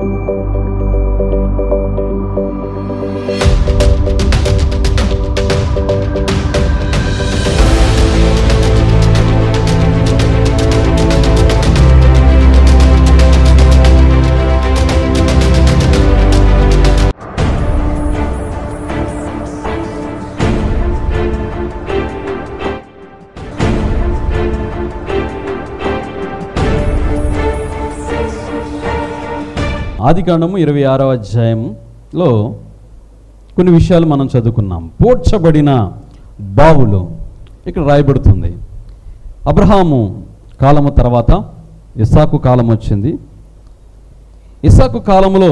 ఆదికాండము ఇరవై ఆరవ అధ్యాయంలో కొన్ని విషయాలు మనం చదువుకున్నాం పోడ్చబడిన బావులు ఇక్కడ రాయబడుతుంది అబ్రహాము కాలము తర్వాత ఇస్సాకు కాలం వచ్చింది ఇస్సాకు కాలములో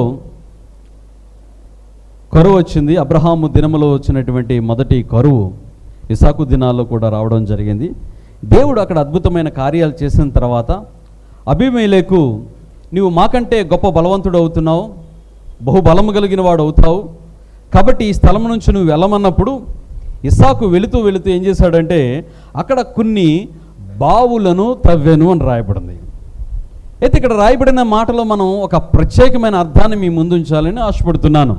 కరువు వచ్చింది అబ్రహాము దినములో వచ్చినటువంటి మొదటి కరువు ఇసాకు దినాల్లో కూడా రావడం జరిగింది దేవుడు అక్కడ అద్భుతమైన కార్యాలు చేసిన తర్వాత అభిమేలేకు నీవు మాకంటే గొప్ప బలవంతుడు అవుతున్నావు బహుబలము కలిగిన వాడు అవుతావు కాబట్టి ఈ స్థలం నుంచి నువ్వు వెళ్ళమన్నప్పుడు ఇస్సాకు వెళుతూ వెళుతూ ఏం చేశాడంటే అక్కడ కొన్ని బావులను తవ్వెను అని రాయబడింది అయితే ఇక్కడ రాయబడిన మాటలో మనం ఒక ప్రత్యేకమైన అర్థాన్ని మీ ముందు ఉంచాలని ఆశపడుతున్నాను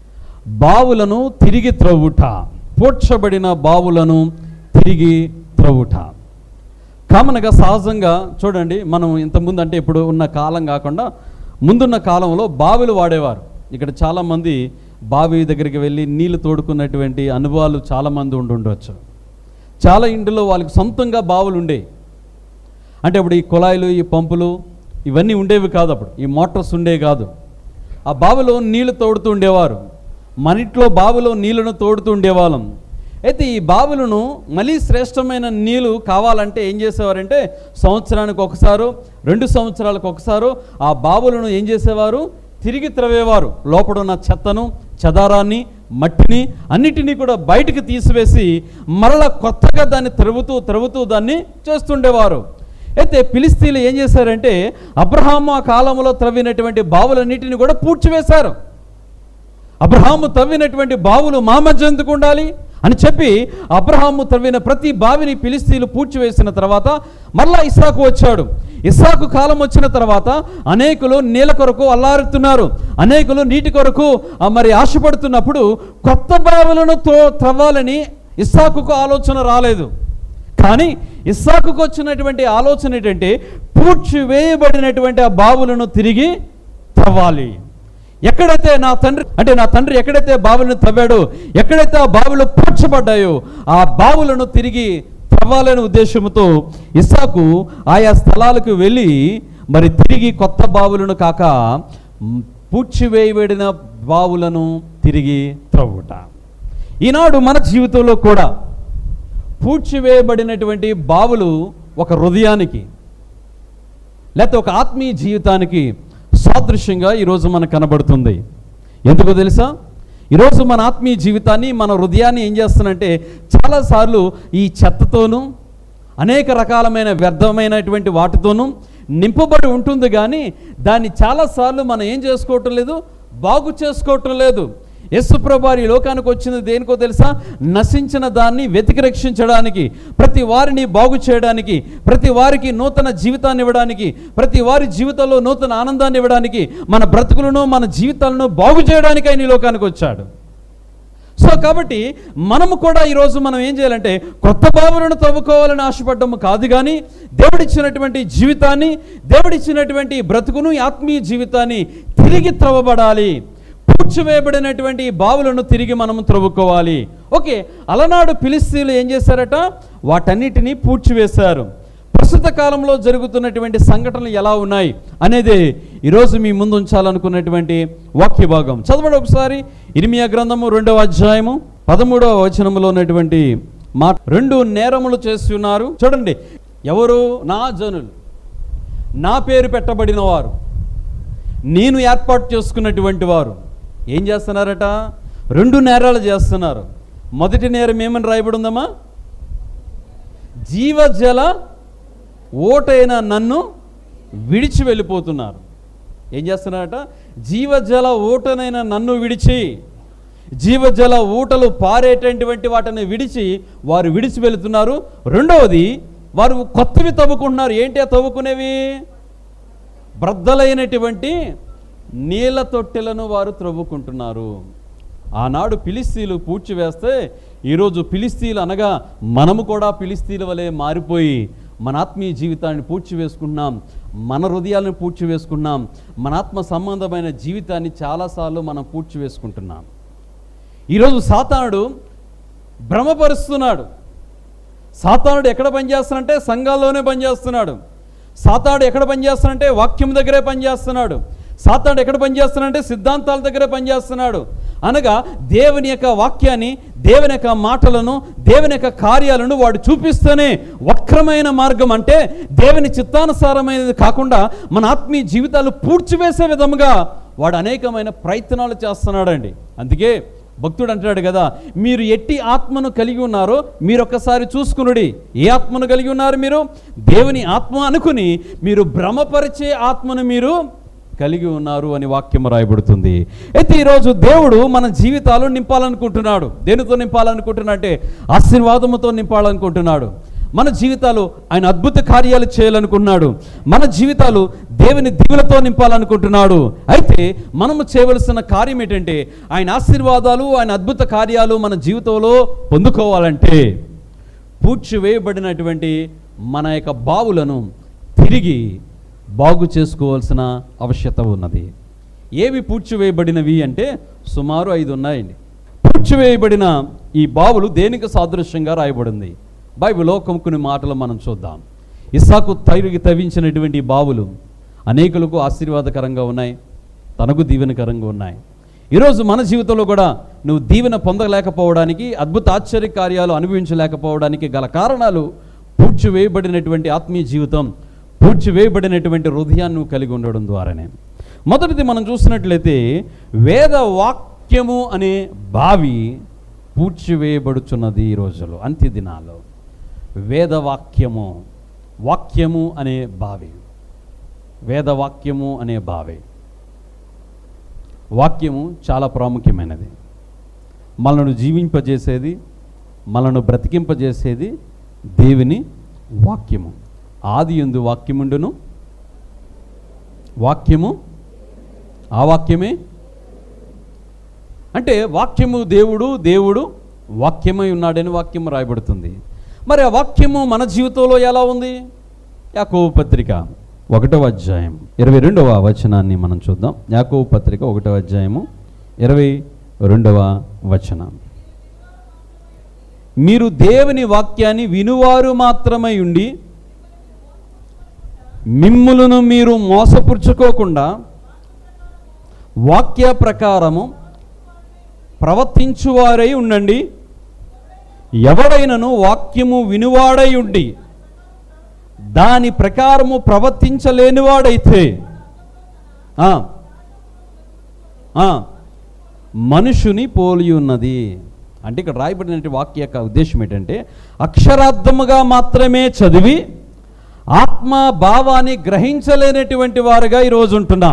బావులను తిరిగి త్రవ్వుట పోడ్చబడిన బావులను తిరిగి త్రవ్వుట కామన్గా సహజంగా చూడండి మనం ఇంతకుముందు అంటే ఇప్పుడు ఉన్న కాలం కాకుండా ముందున్న కాలంలో బావిలు వాడేవారు ఇక్కడ చాలామంది బావి దగ్గరికి వెళ్ళి నీళ్లు తోడుకున్నటువంటి అనుభవాలు చాలామంది ఉండి ఉండవచ్చు చాలా ఇంటిలో వాళ్ళకి సొంతంగా బావులు ఉండేవి అంటే ఇప్పుడు ఈ కుళాయిలు ఈ పంపులు ఇవన్నీ ఉండేవి కాదు అప్పుడు ఈ మోటార్స్ ఉండేవి కాదు ఆ బావిలో నీళ్లు తోడుతూ ఉండేవారు మన ఇంట్లో బావిలో నీళ్లను తోడుతూ ఉండేవాళ్ళం అయితే ఈ బావులను మళ్ళీ శ్రేష్టమైన నీళ్ళు కావాలంటే ఏం చేసేవారంటే సంవత్సరానికి ఒకసారి రెండు సంవత్సరాలకు ఒకసారి ఆ బావులను ఏం చేసేవారు తిరిగి త్రవేవారు లోపల ఉన్న చెత్తను చెదారాన్ని మట్టిని అన్నిటినీ కూడా బయటికి తీసివేసి మరలా కొత్తగా దాన్ని త్రవ్వుతూ త్రవ్వుతూ దాన్ని చేస్తుండేవారు అయితే ఫిలిస్తీన్లు ఏం చేశారంటే అబ్రహాము ఆ కాలంలో త్రవ్వినటువంటి బావులన్నిటిని కూడా పూడ్చివేశారు అబ్రహాము తవ్వినటువంటి బావులు మా మధ్య ఎందుకు ఉండాలి అని చెప్పి అబ్రహాము తవ్విన ప్రతి బావిని ఫిలిస్తీన్లు పూడ్చివేసిన తర్వాత మరలా ఇస్సాకు వచ్చాడు ఇస్సాకు కాలం వచ్చిన తర్వాత అనేకులు నీళ్ళ కొరకు అల్లారుతున్నారు అనేకులు నీటి కొరకు ఆ, మరి ఆశపడుతున్నప్పుడు కొత్త బావులను తో త్రవ్వాలని ఇస్సాకుకు ఆలోచన రాలేదు కానీ ఇస్సాకుకు వచ్చినటువంటి ఆలోచన ఏంటంటే పూడ్చివేయబడినటువంటి ఆ బావులను తిరిగి త్రవ్వాలి ఎక్కడైతే నా తండ్రి అంటే నా తండ్రి ఎక్కడైతే బావులను తవ్వాడో ఎక్కడైతే ఆ బావులు పూడ్చబడ్డాయో ఆ బావులను తిరిగి త్రవ్వాలనే ఉద్దేశంతో ఇస్సాకు ఆయా స్థలాలకు వెళ్ళి మరి తిరిగి కొత్త బావులను కాక మ్, పూడ్చివేయబడిన బావులను తిరిగి త్రవ్వుట ఈనాడు మన జీవితంలో కూడా పూడ్చివేయబడినటువంటి బావులు ఒక హృదయానికి లేకపోతే ఒక ఆత్మీయ జీవితానికి సాదృశ్యంగా ఈరోజు మనకు కనబడుతుంది ఎందుకో తెలుసా ఈరోజు మన ఆత్మీయ జీవితాన్ని మన హృదయాన్ని ఏం చేస్తున్నంటే చాలాసార్లు ఈ చెత్తతోనూ అనేక రకాలమైన వ్యర్థమైనటువంటి వాటితోనూ నింపబడి ఉంటుంది కానీ దాన్ని చాలాసార్లు మనం ఏం చేసుకోవటం లేదు బాగు చేసుకోవటం లేదు యశుప్రభారి లోకానికి వచ్చింది దేనికో తెలుసా నశించిన దాన్ని వెతికి రక్షించడానికి ప్రతి వారిని బాగు చేయడానికి ప్రతి వారికి నూతన జీవితాన్ని ఇవ్వడానికి ప్రతి వారి జీవితంలో నూతన ఆనందాన్ని ఇవ్వడానికి మన బ్రతుకులను మన జీవితాలను బాగు చేయడానికి ఆయన ఈ లోకానికి వచ్చాడు సో కాబట్టి మనము కూడా ఈరోజు మనం ఏం చేయాలంటే కొత్త బావులను తవ్వుకోవాలని ఆశపడ్డము కాదు కానీ దేవుడిచ్చినటువంటి జీవితాన్ని దేవుడిచ్చినటువంటి బ్రతుకును ఈ ఆత్మీయ జీవితాన్ని తిరిగి త్రవ్వబడాలి పూడ్చివేయబడినటువంటి ఈ బావులను తిరిగి మనము త్రవ్వుకోవాలి ఓకే అలనాడు ఫిలిస్తీన్లు ఏం చేశారట వాటన్నిటినీ పూడ్చివేశారు ప్రస్తుత కాలంలో జరుగుతున్నటువంటి సంఘటనలు ఎలా ఉన్నాయి అనేది ఈరోజు మీ ముందు ఉంచాలనుకున్నటువంటి వాక్య భాగం చదవండి ఒకసారి ఇరిమియా గ్రంథము రెండవ అధ్యాయము పదమూడవ వచనములో ఉన్నటువంటి మా రెండు నేరములు చేసి ఉన్నారు చూడండి ఎవరు నా జనులు నా పేరు పెట్టబడిన వారు నేను ఏర్పాటు చేసుకున్నటువంటి వారు ఏం చేస్తున్నారట రెండు నేరాలు చేస్తున్నారు మొదటి నేరం ఏమని రాయబడి ఉందమ్మా జీవజల ఓటైన నన్ను విడిచి వెళ్ళిపోతున్నారు ఏం చేస్తున్నారట జీవజల ఊటనైన నన్ను విడిచి జీవజల ఊటలు పారేటటువంటి వాటిని విడిచి వారు విడిచి వెళుతున్నారు రెండవది వారు కొత్తవి తవ్వుకుంటున్నారు ఏంటి ఆ తవ్వుకునేవి బ్రద్దలైనటువంటి నీళ్ళ తొట్టెలను వారు త్రవ్వుకుంటున్నారు ఆనాడు ఫిలిస్తీన్లు పూడ్చివేస్తే ఈరోజు ఫిలిస్తీన్లు అనగా మనము కూడా ఫిలిస్తీన్ల వలె మారిపోయి మన ఆత్మీయ జీవితాన్ని పూడ్చివేసుకుంటున్నాం మన హృదయాలను పూడ్చివేసుకున్నాం మన ఆత్మ సంబంధమైన జీవితాన్ని చాలాసార్లు మనం పూడ్చివేసుకుంటున్నాం ఈరోజు సాతానుడు భ్రమపరుస్తున్నాడు సాతానుడు ఎక్కడ పనిచేస్తానంటే సంఘాల్లోనే పనిచేస్తున్నాడు సాతాడు ఎక్కడ పనిచేస్తానంటే వాక్యం దగ్గరే పనిచేస్తున్నాడు సాతాడు ఎక్కడ పనిచేస్తున్నాడంటే సిద్ధాంతాల దగ్గరే పనిచేస్తున్నాడు అనగా దేవుని యొక్క వాక్యాన్ని దేవుని యొక్క మాటలను దేవుని యొక్క కార్యాలను వాడు చూపిస్తూనే వక్రమైన మార్గం అంటే దేవుని చిత్తానుసారమైనది కాకుండా మన ఆత్మీయ జీవితాలు పూడ్చివేసే విధముగా వాడు అనేకమైన ప్రయత్నాలు చేస్తున్నాడండి అందుకే భక్తుడు అంటున్నాడు కదా మీరు ఎట్టి ఆత్మను కలిగి ఉన్నారో మీరు ఒక్కసారి చూసుకునుడి ఏ ఆత్మను కలిగి ఉన్నారు మీరు దేవుని ఆత్మ అనుకుని మీరు భ్రమపరిచే ఆత్మను మీరు కలిగి ఉన్నారు అని వాక్యం రాయబడుతుంది అయితే ఈరోజు దేవుడు మన జీవితాలు నింపాలనుకుంటున్నాడు దేనితో నింపాలనుకుంటున్నా అంటే ఆశీర్వాదముతో నింపాలనుకుంటున్నాడు మన జీవితాలు ఆయన అద్భుత కార్యాలు చేయాలనుకుంటున్నాడు మన జీవితాలు దేవుని దీవులతో నింపాలనుకుంటున్నాడు అయితే మనము చేయవలసిన కార్యం ఏంటంటే ఆయన ఆశీర్వాదాలు ఆయన అద్భుత కార్యాలు మన జీవితంలో పొందుకోవాలంటే పూడ్చివేయబడినటువంటి మన యొక్క బావులను తిరిగి బాగు చేసుకోవాల్సిన ఆవశ్యకత ఉన్నది ఏవి పూడ్చివేయబడినవి అంటే సుమారు ఐదు ఉన్నాయండి పూడ్చివేయబడిన ఈ బావులు దేనికి సాదృశ్యంగా రాయబడింది బైబిల్లో కొన్ని మాటలు మనం చూద్దాం ఇస్సాకు తైరుకి తవ్వించినటువంటి ఈ బావులు అనేకులకు ఆశీర్వాదకరంగా ఉన్నాయి తనకు దీవెనకరంగా ఉన్నాయి ఈరోజు మన జీవితంలో కూడా నువ్వు దీవెన పొందలేకపోవడానికి అద్భుత ఆశ్చర్య కార్యాలు అనుభవించలేకపోవడానికి గల కారణాలు పూడ్చివేయబడినటువంటి ఆత్మీయ జీవితం పూడ్చివేయబడినటువంటి హృదయాన్ని నువ్వు కలిగి ఉండడం ద్వారానే మొదటిది మనం చూసినట్లయితే వేద వాక్యము అనే బావి పూడ్చివేయబడుచున్నది ఈ రోజులో అంత్య దినాల్లో వేదవాక్యము వాక్యము అనే బావి వేదవాక్యము అనే బావి వాక్యము చాలా ప్రాముఖ్యమైనది మనను జీవింపజేసేది మనను బ్రతికింపజేసేది దేవుని వాక్యము ఆది ఎందు వాక్యముండును వాక్యము ఆ వాక్యమే అంటే వాక్యము దేవుడు దేవుడు వాక్యమై ఉన్నాడని వాక్యము రాయబడుతుంది మరి ఆ వాక్యము మన జీవితంలో ఎలా ఉంది యాకోబు పత్రిక ఒకటవ అధ్యాయం ఇరవై రెండవ వచనాన్ని మనం చూద్దాం యాకోబు పత్రిక ఒకటవ అధ్యాయము ఇరవై రెండవ వచనం మీరు దేవుని వాక్యాన్ని వినువారు మాత్రమై ఉండి మిమ్ములను మీరు మోసపుచ్చుకోకుండా వాక్య ప్రకారము ప్రవర్తించువారై ఉండండి ఎవడైనను వాక్యము వినువాడై ఉండి దాని ప్రకారము ప్రవర్తించలేనివాడైతే ఆ, ఆ, మనుషుని పోలి ఉన్నది అంటే ఇక్కడ రాయబడినటువంటి వాక్య యొక్క ఉద్దేశం ఏంటంటే అక్షరార్థముగా మాత్రమే చదివి ఆత్మ భావాన్ని గ్రహించలేనటువంటి వారుగా ఈరోజు ఉంటున్నాం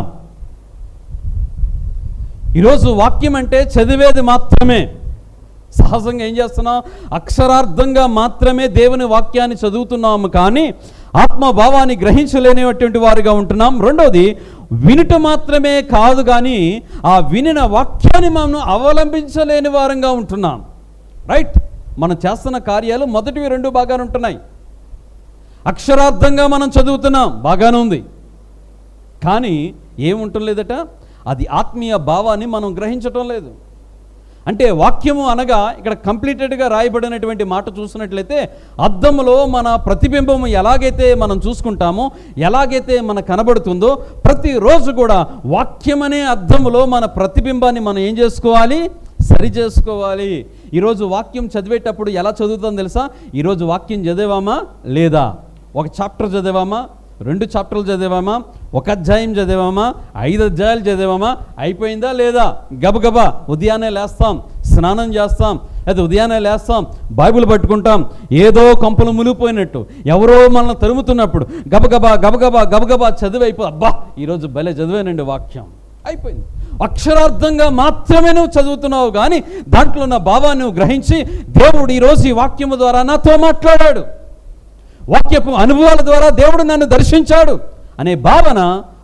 ఈరోజు వాక్యం అంటే చదివేది మాత్రమే సహజంగా ఏం చేస్తున్నాం అక్షరార్థంగా మాత్రమే దేవుని వాక్యాన్ని చదువుతున్నాము కానీ ఆత్మభావాన్ని గ్రహించలేనిటువంటి వారుగా ఉంటున్నాం రెండోది వినుట మాత్రమే కాదు కానీ ఆ వినిన వాక్యాన్ని మనం అవలంబించలేని వారంగా ఉంటున్నాం రైట్ మనం చేస్తున్న కార్యాలు మొదటివి రెండు బాగానే ఉంటున్నాయి అక్షరార్థంగా మనం చదువుతున్నాం బాగానే ఉంది కానీ ఏముంటం లేదట అది ఆత్మీయ భావాన్ని మనం గ్రహించటం లేదు అంటే వాక్యము అనగా ఇక్కడ కంప్లీటెడ్గా రాయబడినటువంటి మాట చూసినట్లయితే అద్దంలో మన ప్రతిబింబము ఎలాగైతే మనం చూసుకుంటామో ఎలాగైతే మన కనబడుతుందో ప్రతిరోజు కూడా వాక్యం అనే అద్దంలో మన ప్రతిబింబాన్ని మనం ఏం చేసుకోవాలి సరి చేసుకోవాలి ఈరోజు వాక్యం చదివేటప్పుడు ఎలా చదువుతాం తెలుసా ఈరోజు వాక్యం చదివామా లేదా ఒక చాప్టర్ చదివామా రెండు చాప్టర్లు చదివామా ఒక అధ్యాయం చదివామా ఐదు అధ్యాయాలు చదివామా అయిపోయిందా లేదా గబగబా ఉదయాన్నే లేస్తాం స్నానం చేస్తాం లేదా ఉదయాన్నే లేస్తాం బైబిల్ పట్టుకుంటాం ఏదో కంపలు మునిగిపోయినట్టు ఎవరో మనల్ని తరుముతున్నప్పుడు గబగబా గబగబా గబగబా చదివి అయిపో అబ్బా ఈరోజు భలే చదివానండి వాక్యం అయిపోయింది అక్షరార్థంగా మాత్రమే నువ్వు చదువుతున్నావు కానీ దాంట్లో ఉన్న భావాన్ని నువ్వు గ్రహించి దేవుడు ఈరోజు ఈ వాక్యము ద్వారా నాతో మాట్లాడాడు వాక్యపు అనుభవాల ద్వారా దేవుడు నన్ను దర్శించాడు అనే భావన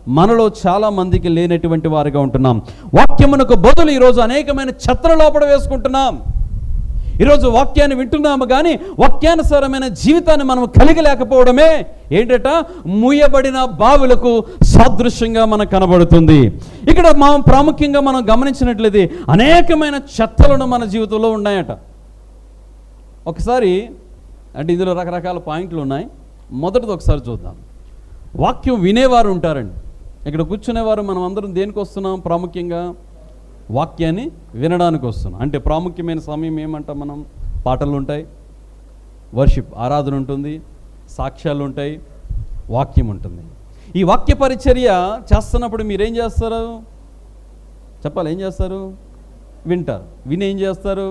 మనలో చాలా మందికి లేనటువంటి వారిగా ఉంటున్నాం వాక్యమునకు బదులు ఈరోజు అనేకమైన చెత్త లోపల వేసుకుంటున్నాం ఈరోజు వాక్యాన్ని వింటున్నాము కానీ వాక్యానుసారమైన జీవితాన్ని మనం కలిగి లేకపోవడమే ఏంటట మూయబడిన బావులకు సాదృశ్యంగా మనకు కనబడుతుంది ఇక్కడ మనం ప్రాముఖ్యంగా మనం గమనించినట్లయితే అనేకమైన చెత్తలను మన జీవితంలో ఉన్నాయట ఒకసారి అంటే ఇందులో రకరకాల పాయింట్లు ఉన్నాయి మొదటిది ఒకసారి చూద్దాం వాక్యం వినేవారు ఉంటారండి ఇక్కడ కూర్చునేవారు మనం అందరం దేనికి వస్తున్నాం ప్రాముఖ్యంగా వాక్యాన్ని వినడానికి వస్తున్నాం అంటే ప్రాముఖ్యమైన సమయం ఏమంటాం మనం పాటలు ఉంటాయి వర్షిప్ ఆరాధన ఉంటుంది సాక్ష్యాలు ఉంటాయి వాక్యం ఉంటుంది ఈ వాక్య పరిచర్య చేస్తున్నప్పుడు మీరేం చేస్తారు చెప్పాలి ఏం చేస్తారు వింటారు విని ఏం చేస్తారు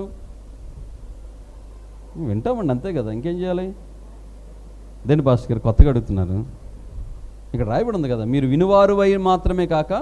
వింటామండి అంతే కదా ఇంకేం చేయాలి దేని భాస్కర్ గారు కొత్తగా అడుగుతున్నారు ఇక్కడ రాయబడి ఉంది కదా మీరు వినువారు అయి మాత్రమే కాక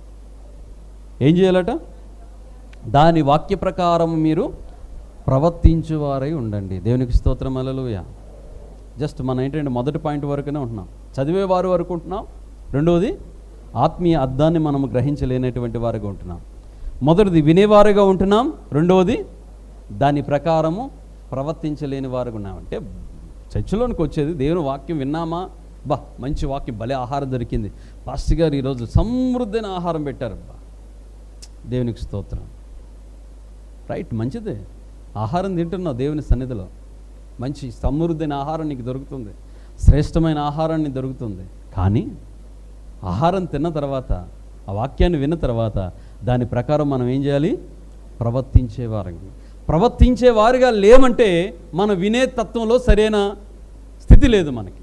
ఏం చేయాలట దాని వాక్య ప్రకారం మీరు ప్రవర్తించువారై ఉండండి దేవునికి స్తోత్రం అలలుయ జస్ట్ మన ఏంటంటే మొదటి పాయింట్ వరకునే ఉంటున్నాం చదివేవారు వరకు ఉంటున్నాం రెండవది ఆత్మీయ అర్థాన్ని మనము గ్రహించలేనటువంటి వారుగా ఉంటున్నాం మొదటిది వినేవారుగా ఉంటున్నాం రెండవది దాని ప్రకారము ప్రవర్తించలేని వారుగా ఉన్నాం అంటే చర్చిలోనికి వచ్చేది దేవుని వాక్యం విన్నామా బా మంచి వాక్యం భలే ఆహారం దొరికింది పాస్టర్ గారు ఈరోజు సమృద్ధైన ఆహారం పెట్టారు బా దేవునికి స్తోత్రం రైట్ మంచిదే ఆహారం తింటున్నావు దేవుని సన్నిధిలో మంచి సమృద్ధైన ఆహారం నీకు దొరుకుతుంది శ్రేష్టమైన ఆహారం నీకు దొరుకుతుంది కానీ ఆహారం తిన్న తర్వాత ఆ వాక్యాన్ని విన్న తర్వాత దాని ప్రకారం మనం ఏం చేయాలి ప్రవర్తించేవారు ప్రవర్తించేవారుగా లేమంటే మనం వినే తత్వంలో సరైన స్థితి లేదు మనకి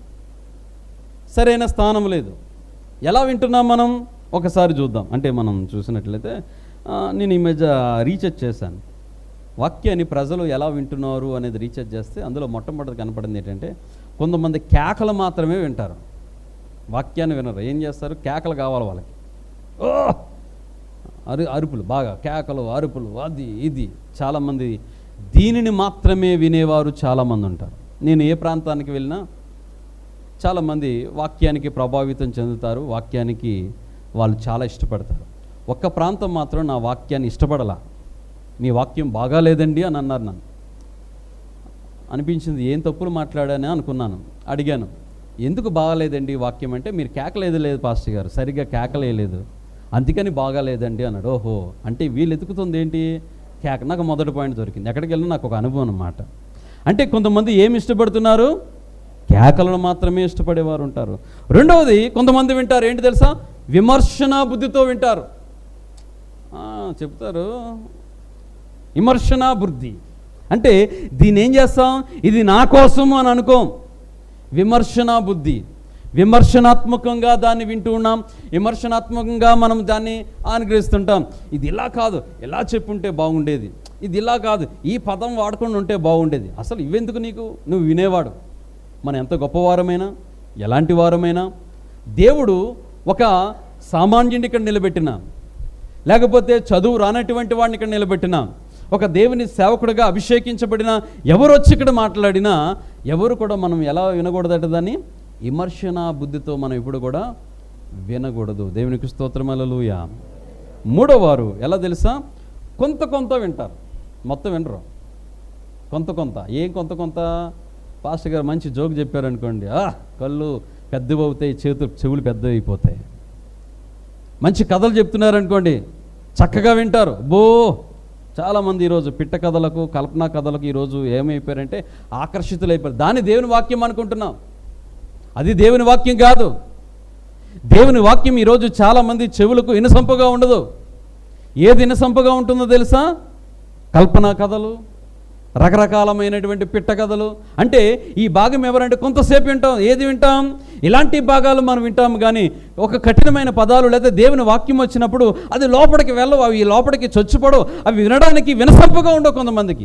సరైన స్థానం లేదు ఎలా వింటున్నాం మనం ఒకసారి చూద్దాం అంటే మనం చూసినట్లయితే ఆ, నేను ఈ మధ్య రీసెర్చ్ చేశాను వాక్యాన్ని ప్రజలు ఎలా వింటున్నారు అనేది రీసెర్చ్ చేస్తే అందులో మొట్టమొదటి కనపడింది ఏంటంటే కొంతమంది కేకలు మాత్రమే వింటారు వాక్యాన్ని వినరు ఏం చేస్తారు కేకలు కావాలి వాళ్ళకి ఓ! అరు అరుపులు బాగా కేకలు అరుపులు అది ఇది చాలామంది దీనిని మాత్రమే వినేవారు చాలామంది ఉంటారు నేను ఏ ప్రాంతానికి వెళ్ళినా చాలామంది వాక్యానికి ప్రభావితం చెందుతారు వాక్యానికి వాళ్ళు చాలా ఇష్టపడతారు ఒక్క ప్రాంతం మాత్రం నా వాక్యాన్ని ఇష్టపడలా మీ వాక్యం బాగాలేదండి అని అన్నారు నన్ను అనిపించింది ఏం తప్పులు మాట్లాడానే అనుకున్నాను అడిగాను ఎందుకు బాగాలేదండి వాక్యం అంటే మీరు కేకలేదు లేదు పాస్టర్ గారు సరిగ్గా కేకలేయలేదు అందుకని బాగాలేదండి అన్నాడు ఓహో అంటే వీళ్ళు ఎతుకుతుంది ఏంటి కేక నాకు మొదటి పాయింట్ దొరికింది ఎక్కడికి వెళ్ళినా నాకు ఒక అనుభవం అన్నమాట అంటే కొంతమంది ఏమి ఇష్టపడుతున్నారు కేకలను మాత్రమే ఇష్టపడేవారు ఉంటారు రెండవది కొంతమంది వింటారు ఏంటి తెలుసా విమర్శన బుద్ధితో వింటారు ఆ, చెప్తారు విమర్శన బుద్ధి అంటే దీన్ని ఏం చేస్తాం ఇది నా కోసం అని అనుకోం విమర్శన బుద్ధి విమర్శనాత్మకంగా దాన్ని వింటూ ఉన్నాం విమర్శనాత్మకంగా మనం దాన్ని అనుగ్రహిస్తుంటాం ఇది ఇలా కాదు ఎలా చెప్పుంటే బాగుండేది ఇది ఇలా కాదు ఈ పదం వాడకుండా ఉంటే బాగుండేది అసలు ఇవెందుకు నీకు నువ్వు వినేవాడు మనం ఎంత గొప్పవారమైనా ఎలాంటి వారమైనా దేవుడు ఒక సామాన్యుడిని ఇక్కడ నిలబెట్టిన లేకపోతే చదువు రానటువంటి వాడిని ఇక్కడ నిలబెట్టిన ఒక దేవుని సేవకుడిగా అభిషేకించబడిన ఎవరు వచ్చి ఇక్కడ మాట్లాడినా ఎవరు కూడా మనం ఎలా వినకూడదట దాన్ని విమర్శన బుద్ధితో మనం ఇప్పుడు కూడా వినకూడదు దేవునికి స్తోత్రమలలుయ మూడో వారు ఎలా తెలుసా కొంత కొంత వింటారు మొత్తం వినరు కొంత కొంత ఏం కొంత కొంత పాస్టర్ గారు మంచి జోక్ చెప్పారనుకోండి ఆ కళ్ళు పెద్దవి అవుతాయి చేతులు చెవులు పెద్దవి అయిపోతాయి మంచి కథలు చెప్తున్నారనుకోండి చక్కగా వింటారు బో చాలామంది ఈరోజు పిట్ట కథలకు కల్పనా కథలకు ఈరోజు ఏమైపోయారంటే ఆకర్షితులైపోయారు దాన్ని దేవుని వాక్యం అనుకుంటున్నాం అది దేవుని వాక్యం కాదు దేవుని వాక్యం ఈరోజు చాలామంది చెవులకు ఇనసంపుగా ఉండదు ఏది ఇనసంపుగా ఉంటుందో తెలుసా కల్పనా కథలు రకరకాలమైనటువంటి పిట్ట కథలు అంటే ఈ భాగం ఎవరంటే కొంతసేపు వింటాం ఏది వింటాం ఇలాంటి భాగాలు మనం వింటాం కానీ ఒక కఠినమైన పదాలు లేదా దేవుని వాక్యం వచ్చినప్పుడు అది లోపలికి వెళ్ళవు అవి లోపలికి చొచ్చుపడవు అవి వినడానికి వినసంపుగా ఉండవు కొంతమందికి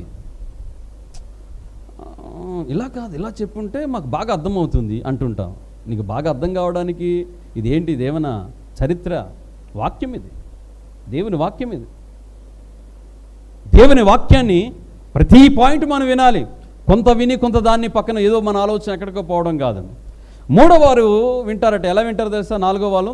ఆ, ఇలా కాదు ఇలా చెప్పుంటే మాకు బాగా అర్థమవుతుంది అంటుంటాం నీకు బాగా అర్థం కావడానికి ఇది ఏంటి దేవన చరిత్ర వాక్యం ఇది దేవుని వాక్యం ఇది దేవుని వాక్యాన్ని ప్రతి పాయింట్ మనం వినాలి కొంత విని కొంత దాన్ని పక్కన ఏదో మన ఆలోచన ఎక్కడికో పోవడం కాదు మూడో వారు వింటారట ఎలా వింటారు తెలుసా నాలుగో వాళ్ళు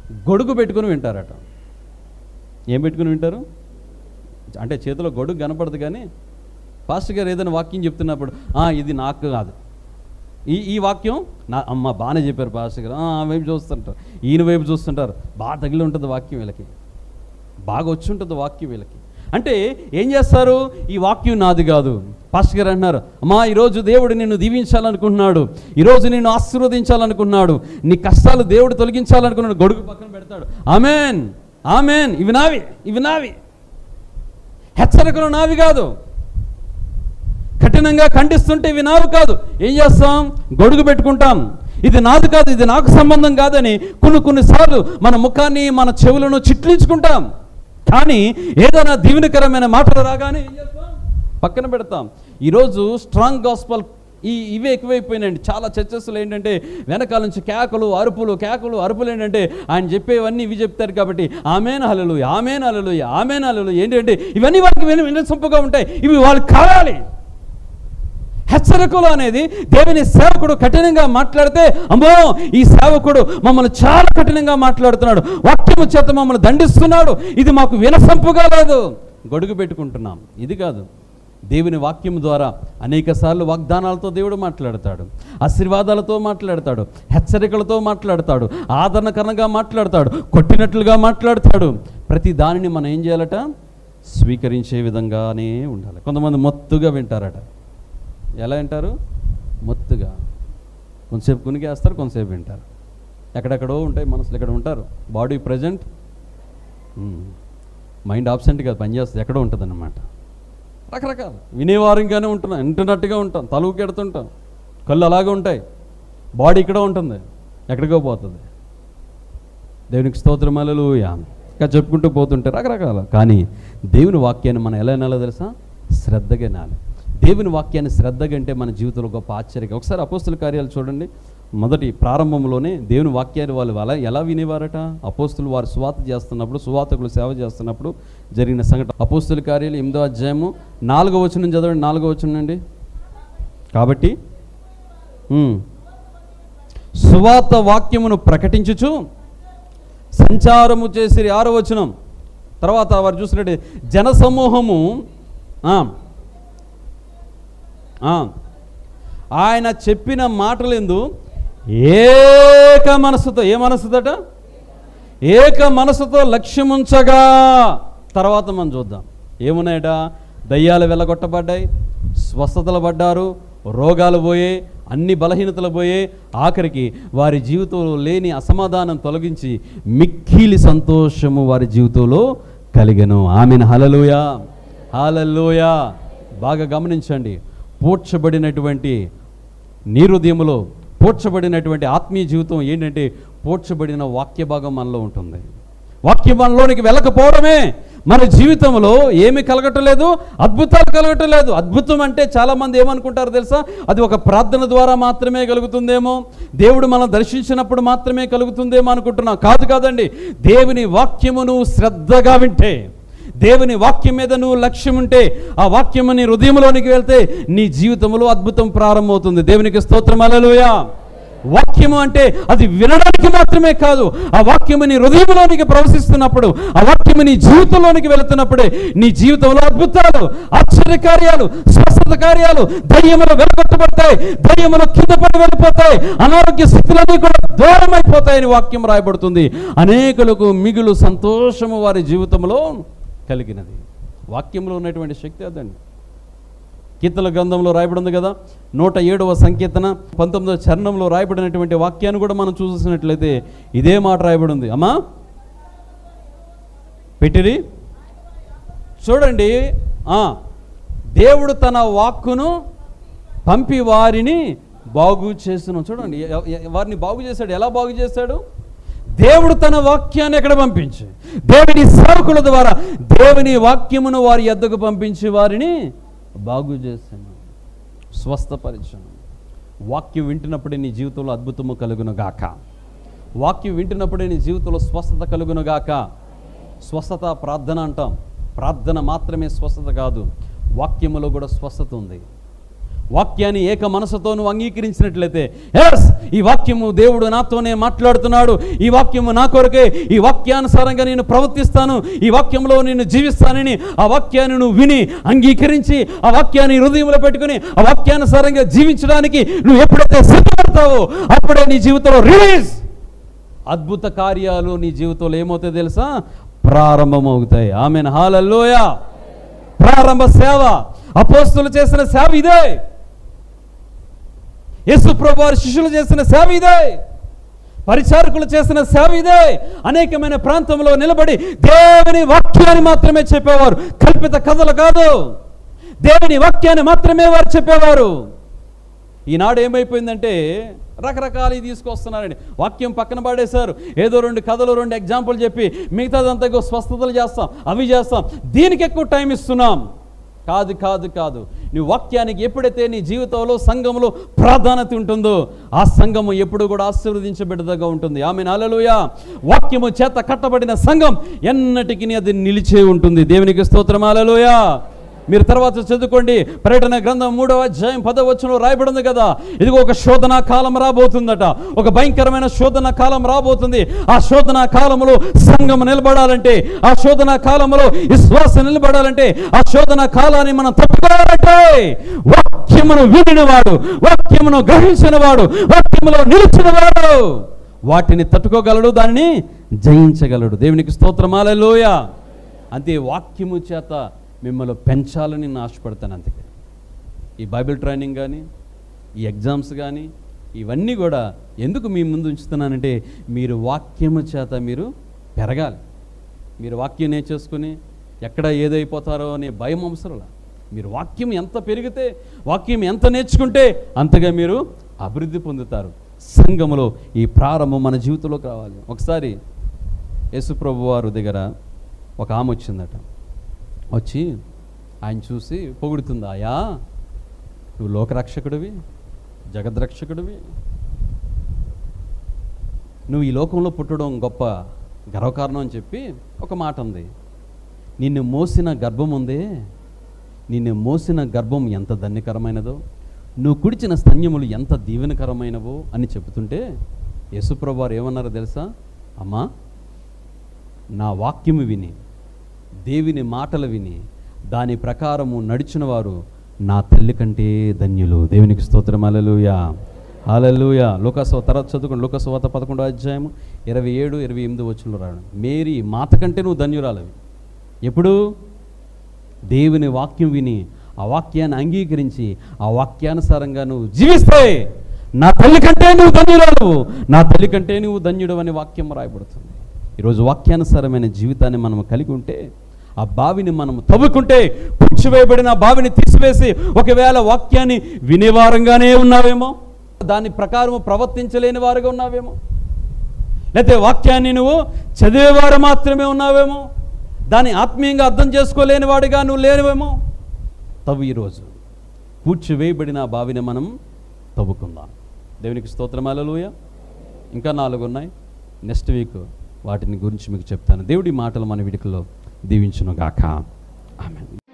గొడుగు పెట్టుకుని వింటారట ఏం పెట్టుకుని వింటారు అంటే చేతిలో గొడుగు కనపడదు కానీ పాస్టర్ గారు ఏదైనా వాక్యం చెప్తున్నప్పుడు "ఆ, ఇది నాకు కాదు ఈ ఈ వాక్యం నా అమ్మ బాగానే చెప్పారు పాస్టర్ గారు "ఆ, ఆ వైపు చూస్తుంటారు ఈయన వైపు చూస్తుంటారు బాగా తగిలి ఉంటుంది వాక్యం వీళ్ళకి బాగా వచ్చి ఉంటుంది వాక్యం వీళ్ళకి అంటే ఏం చేస్తారు ఈ వాక్యం నాది కాదు పాస్టర్ గారు అంటున్నారు అమ్మా ఈరోజు దేవుడు నిన్ను దీవించాలనుకుంటున్నాడు ఈరోజు నిన్ను ఆశీర్వదించాలనుకుంటున్నాడు నీ కష్టాలు దేవుడు తొలగించాలనుకున్నాడు గొడుగు పక్కన పెడతాడు ఆమెన్ ఆమెన్ ఇవి నావి ఇవి నావి హెచ్చరికలు నావి కాదు కఠినంగా ఖండిస్తుంటే ఇవి నావి కాదు ఏం చేస్తాం గొడుగు పెట్టుకుంటాం ఇది నాది కాదు ఇది నాకు సంబంధం కాదని కొన్ని కొన్నిసార్లు మన ముఖాన్ని మన చెవులను చిట్లించుకుంటాం కానీ ఏదైనా దీవెనకరమైన మాటలు రాగానే ఏం చేస్తాం పక్కన పెడతాం ఈరోజు స్ట్రాంగ్ గాస్పల్ ఈ ఇవే ఎక్కువైపోయినాయండి చాలా చర్చస్సులు ఏంటంటే వెనకాల నుంచి కేకలు అరుపులు కేకలు అరుపులు ఏంటంటే ఆయన చెప్పేవన్నీ ఇవి చెప్తారు కాబట్టి ఆమెన్ హలలు ఆమెన్ హలలు ఆమెన్ హలలు ఏంటంటే ఇవన్నీ వాళ్ళకి విన వినసొంపుగా ఉంటాయి ఇవి వాళ్ళకి కావాలి హెచ్చరికలు అనేది దేవుని సేవకుడు కఠినంగా మాట్లాడితే అమ్మో ఈ సేవకుడు మమ్మల్ని చాలా కఠినంగా మాట్లాడుతున్నాడు వాక్యము చేత మమ్మల్ని దండిస్తున్నాడు ఇది మాకు వినసంపుగా లేదు గొడుగు పెట్టుకుంటున్నాం ఇది కాదు దేవుని వాక్యం ద్వారా అనేక సార్లు వాగ్దానాలతో దేవుడు మాట్లాడతాడు ఆశీర్వాదాలతో మాట్లాడతాడు హెచ్చరికలతో మాట్లాడతాడు ఆదరణకరంగా మాట్లాడతాడు కొట్టినట్లుగా మాట్లాడతాడు ప్రతి దానిని మనం ఏం చేయాలట స్వీకరించే విధంగానే ఉండాలి కొంతమంది మొత్తుగా వింటారట ఎలా వింటారు మొత్తుగా కొంతసేపు కునికేస్తారు కొంతసేపు వింటారు ఎక్కడెక్కడో ఉంటాయి మనసులు ఎక్కడ ఉంటారు బాడీ ప్రజెంట్ మైండ్ ఆబ్సెంట్ కాదు పనిచేస్తుంది ఎక్కడో ఉంటుంది అన్నమాట రకరకాలు వినేవారంగానే ఉంటున్నాం వింటున్నట్టుగా ఉంటాం తలువుకి ఎడుతుంటాం కళ్ళు అలాగే ఉంటాయి బాడీ ఇక్కడ ఉంటుంది ఎక్కడికో పోతుంది దేవునికి స్తోత్రమాలలు ఇంకా చెప్పుకుంటూ పోతుంటే రకరకాల కానీ దేవుని వాక్యాన్ని మనం ఎలా వినాలో తెలుసా శ్రద్ధగా వినాలి దేవుని వాక్యాన్ని శ్రద్ధగా అంటే మన జీవితంలో గొప్ప ఆశ్చర్యం ఒకసారి అపోస్తుల కార్యాలు చూడండి మొదటి ప్రారంభంలోనే దేవుని వాక్యాన్ని వాళ్ళు అలా ఎలా వినేవారట అపోస్తులు వారు సువాత చేస్తున్నప్పుడు సువాతకులు సేవ చేస్తున్నప్పుడు జరిగిన సంఘటన అపోస్తుల కార్యాలు ఎనిమిదో అధ్యాయము నాలుగో వచనం చదవండి నాలుగో వచనం అండి కాబట్టి ఉమ్. సువార్త వాక్యమును ప్రకటించుచు సంచారము చేసిరి ఆరో వచనం తర్వాత వారు చూసినట్టు జనసమూహము ఆ, ఆ, ఆయన చెప్పిన మాటలందు ఏక మనసుతో ఏ మనసుతోట ఏక మనసుతో లక్ష్యముంచగా తర్వాత మనం చూద్దాం ఏమున్నాయట దయ్యాలు వెళ్ళగొట్టబడ్డాయి స్వస్థతలు పడ్డారు రోగాలు పోయే అన్ని బలహీనతలు పోయే ఆఖరికి వారి జీవితంలో లేని అసమాధానం తొలగించి మిక్కిలి సంతోషము వారి జీవితంలో కలిగను ఆమెను హలలుయా హాలలోయా బాగా గమనించండి పూడ్చబడినటువంటి నీ హృదయములో పూడ్చబడినటువంటి ఆత్మీయ జీవితం ఏంటంటే పూడ్చబడిన వాక్య భాగం మనలో ఉంటుంది వాక్యం మనలోనికి వెళ్ళకపోవడమే మన జీవితంలో ఏమి కలగటలేదు అద్భుతాలు కలగటం లేదు అద్భుతం అంటే చాలామంది ఏమనుకుంటారు తెలుసా అది ఒక ప్రార్థన ద్వారా మాత్రమే కలుగుతుందేమో దేవుడు మనం దర్శించినప్పుడు మాత్రమే కలుగుతుందేమో అనుకుంటున్నాం కాదు కాదండి దేవుని వాక్యమును శ్రద్ధగా వింటే దేవుని వాక్యం మీద నువ్వు లక్ష్యం ఉంటే ఆ వాక్యము నీ హృదయంలోనికి వెళ్తే నీ జీవితంలో అద్భుతం ప్రారంభమవుతుంది దేవునికి స్తోత్రం అలలుయా వాక్యము అంటే అది వినడానికి మాత్రమే కాదు ఆ వాక్యము నీ హృదయంలోనికి ప్రవేశిస్తున్నప్పుడు ఆ వాక్యము నీ జీవితంలోనికి వెళుతున్నప్పుడే నీ జీవితంలో అద్భుతాలు ఆశ్చర్య కార్యాలు స్వస్థత కార్యాలు దయ్యములు వెలగొట్టబడతాయి దయ్యములు కింద పడి వెళ్ళిపోతాయి అనారోగ్య స్థితులన్నీ కూడా దూరం అయిపోతాయని వాక్యం రాయబడుతుంది అనేకులకు మిగులు సంతోషము వారి జీవితంలో కలిగినది వాక్యంలో ఉన్నటువంటి శక్తి అదండి కీర్తన గ్రంథంలో రాయబడింది కదా నూట ఏడవ సంకీర్తన పంతొమ్మిదవ చరణంలో రాయబడినటువంటి వాక్యాన్ని కూడా మనం చూసినట్లయితే ఇదే మాట రాయబడింది అమ్మా పెట్టిరి చూడండి ఆ, దేవుడు తన వాక్కును పంపి వారిని బాగు చేస్తున్నాం చూడండి ఎ- ఎ- వారిని బాగు చేశాడు ఎలా బాగు చేశాడు దేవుడు తన వాక్యాన్ని ఎక్కడ పంపించి దేవుని సేవకుల ద్వారా దేవుని వాక్యమును వారి ఎద్దకు పంపించి వారిని బాగు చేశాను స్వస్థపరిచాను వాక్యం వింటున్నప్పుడే నీ జీవితంలో అద్భుతము కలుగును గాక వాక్యం వింటున్నప్పుడే నీ జీవితంలో స్వస్థత కలుగును గాక స్వస్థత ప్రార్థన అంటాం ప్రార్థన మాత్రమే స్వస్థత కాదు వాక్యములో కూడా స్వస్థత ఉంది వాక్యాన్ని ఏక మనసుతో నువ్వు అంగీకరించినట్లయితే ఎస్ ఈ వాక్యము దేవుడు నాతోనే మాట్లాడుతున్నాడు ఈ వాక్యము నా కొరకే ఈ వాక్యానుసారంగా నేను ప్రవర్తిస్తాను ఈ వాక్యంలో నేను జీవిస్తానని ఆ వాక్యాన్ని నువ్వు విని అంగీకరించి ఆ వాక్యాన్ని హృదయంలో పెట్టుకుని ఆ వాక్యానుసారంగా జీవించడానికి నువ్వు ఎప్పుడైతే సిద్ధపడతావో అప్పుడే నీ జీవితంలో రిలీజ్ అద్భుత కార్యాలు నీ జీవితంలో ఏమవుతాయో తెలుసా ప్రారంభమవుతాయి ఆమె హాలల్లోయ ప్రారంభ సేవ అపోస్తులు చేసిన సేవ ఇదే యేసు ప్రభు వారి శిష్యులు చేసిన సేవ ఇదే పరిచారకులు చేసిన సేవ ఇదే అనేకమైన ప్రాంతంలో నిలబడి దేవుని వాక్యాన్ని మాత్రమే చెప్పేవారు కల్పిత కథలు కాదు దేవుని వాక్యాన్ని మాత్రమే వారు చెప్పేవారు ఈనాడు ఏమైపోయిందంటే రకరకాలు తీసుకొస్తున్నారండి వాక్యం పక్కన పడేశారు ఏదో రెండు కథలు రెండు ఎగ్జాంపుల్ చెప్పి మిగతాదంతా ఇగో స్వస్థతలు చేస్తాం అవి చేస్తాం దీనికి ఎక్కువ టైం ఇస్తున్నాం కాదు కాదు కాదు నీ వాక్యానికి ఎప్పుడైతే నీ జీవితంలో సంఘంలో ప్రాధాన్యత ఉంటుందో ఆ సంఘము ఎప్పుడు కూడా ఆశీర్వదించబెడదగా ఉంటుంది ఆమె నాలలోయ వాక్యము చేత కట్టబడిన సంఘం ఎన్నటికీ అది నిలిచే ఉంటుంది దేవునికి స్తోత్రం అలలోయ మీరు తర్వాత చదువుకోండి పర్యటన గ్రంథం మూడవ అధ్యాయం పదవచనంలో రాయబడి ఉంది కదా ఇదిగో ఒక శోధన కాలం రాబోతుందట ఒక భయంకరమైన శోధన కాలం రాబోతుంది ఆ శోధన కాలంలో సంఘం నిలబడాలంటే ఆ శోధన కాలంలో విశ్వాస నిలబడాలంటే ఆ శోధన కాలాన్ని మనం తప్పుకోవాలంటే వాక్యమును వినినవాడు వాక్యమును గ్రహించినవాడు వాక్యములో నిలిచినవాడు వాటిని తట్టుకోగలడు దానిని జయించగలడు దేవునికి స్తోత్రమాలలోయ అంతే వాక్యము చేత మిమ్మల్ని పెంచాలని నేను ఆశపడతాను అందుకే ఈ బైబిల్ ట్రైనింగ్ కానీ ఈ ఎగ్జామ్స్ కానీ ఇవన్నీ కూడా ఎందుకు మీ ముందు ఉంచుతున్నానంటే మీరు వాక్యము చేత మీరు పెరగాలి మీరు వాక్యం నేర్చేసుకుని ఎక్కడ ఏదైపోతారో అనే భయం అవసరంలా మీరు వాక్యం ఎంత పెరిగితే వాక్యం ఎంత నేర్చుకుంటే అంతగా మీరు అభివృద్ధి పొందుతారు సంఘములో ఈ ప్రారంభం మన జీవితంలోకి రావాలి ఒకసారి యేసుప్రభు వారి దగ్గర ఒక ఆమె వచ్చిందట వచ్చి ఆయన చూసి పొగుడుతుంది ఆయా నువ్వు లోకరక్షకుడివి జగద్రక్షకుడివి నువ్వు ఈ లోకంలో పుట్టడం గొప్ప గర్వకారణం అని చెప్పి ఒక మాట ఉంది నిన్ను మోసిన గర్భం ఉందే నిన్ను మోసిన గర్భం ఎంత ధన్యకరమైనదో నువ్వు కుడిచిన స్తన్యములు ఎంత దీవెనకరమైనవో అని చెబుతుంటే యేసుప్రభు వారు ఏమన్నారో తెలుసా అమ్మా నా వాక్యము విని దేవుని మాటలు విని దాని ప్రకారము నడిచిన వారు నా తల్లి కంటే ధన్యులు దేవునికి స్తోత్రం అలలుయా అలలుయ లోకసవ తర్వాత చదువుకోండి లోకసవాత పదకొండో అధ్యాయము ఇరవై ఏడు ఇరవై ఎనిమిది వచ్చులో రావడం మేరీ మాత కంటే నువ్వు ధన్యురాలవి ఎప్పుడు దేవుని వాక్యం విని ఆ వాక్యాన్ని అంగీకరించి ఆ వాక్యానుసారంగా నువ్వు జీవిస్తే నా తల్లి కంటే నువ్వు ధన్యురాలు నా తల్లి కంటే నువ్వు ధన్యుడు అనే వాక్యం రాయబడుతుంది ఈరోజు వాక్యానుసారమైన జీవితాన్ని మనం కలిగి ఉంటే ఆ బావిని మనం తవ్వుకుంటే పుచ్చివేయబడిన ఆ బావిని తీసివేసి ఒకవేళ వాక్యాన్ని వినేవారంగానే ఉన్నావేమో దాని ప్రకారం ప్రవర్తించలేని వారుగా ఉన్నావేమో లేకపోతే వాక్యాన్ని నువ్వు చదివేవారు మాత్రమే ఉన్నావేమో దాన్ని ఆత్మీయంగా అర్థం చేసుకోలేని వాడిగా నువ్వు లేనివేమో తవ్వు ఈరోజు పూడ్చివేయబడిన ఆ బావిని మనం తవ్వుకుందాం దేవునికి స్తోత్రమాలలోయ ఇంకా నాలుగు ఉన్నాయి నెక్స్ట్ వీక్ వాటిని గురించి మీకు చెప్తాను దేవుడి మాటలు మన విడికలో దీవించును గాక ఆమె